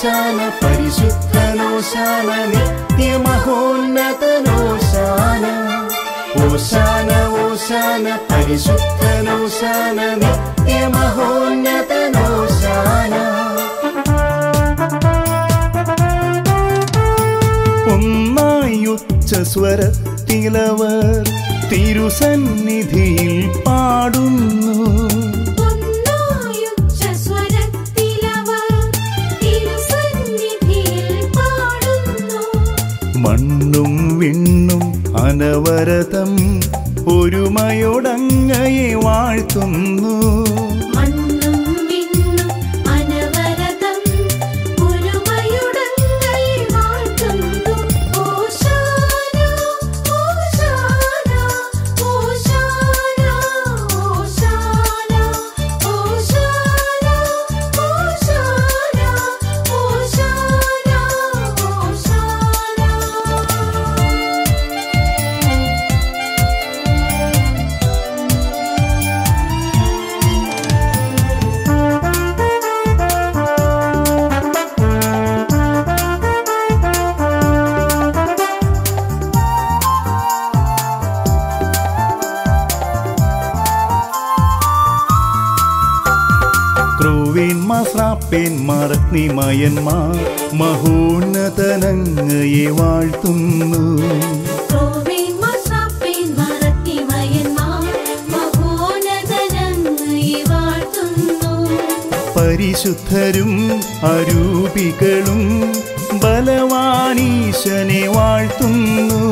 ഓശാന പരിശുദ്ധനോശാന നിത്യമഹോന്നതനോശാന ഓശാന ഓശാന പരിശുദ്ധനോശാന നിത്യമഹോന്നതനോശാന ഒന്നായി ഉച്ചസ്വരത്തിലവർ തിരുസന്നിധിയിൽ പാടുന്നു ഒന്നായുച്ചസ്വരത്തിലവർ തിരുസന്നിധിയിൽ പാടുന്നു. മണ്ണും വിണ്ണും അനവരതം ഒരുമയോടങ്ങയെ വാഴ്ത്തുന്നു മണ്ണും വിണ്ണും അനവരതം ഒരുമയുടങ്ങൈ വാഴ്ത്തുന്നു. ഓശാന, ഓശാന, ഓശാന, ഓശാന, ഓശാന, ഓശാന, ഓശാന, ഓശാന. ക്രൂവേന്മാർ ശ്രാപ്പേന്മാർ അഗ്നിമയന്മാർ മഹോന്നതനങ്ങയെ വാഴ്ത്തുന്നു ക്രോവേന്മാർ, ശ്രാപ്പേന്മാർ, അഗ്നിമയന്മാർ മഹോന്നതനങ്ങയെ വാഴ്ത്തുന്നു. പരിശുദ്ധരും അരൂപികളും ബലവാനീശനെ വാഴ്ത്തുന്നു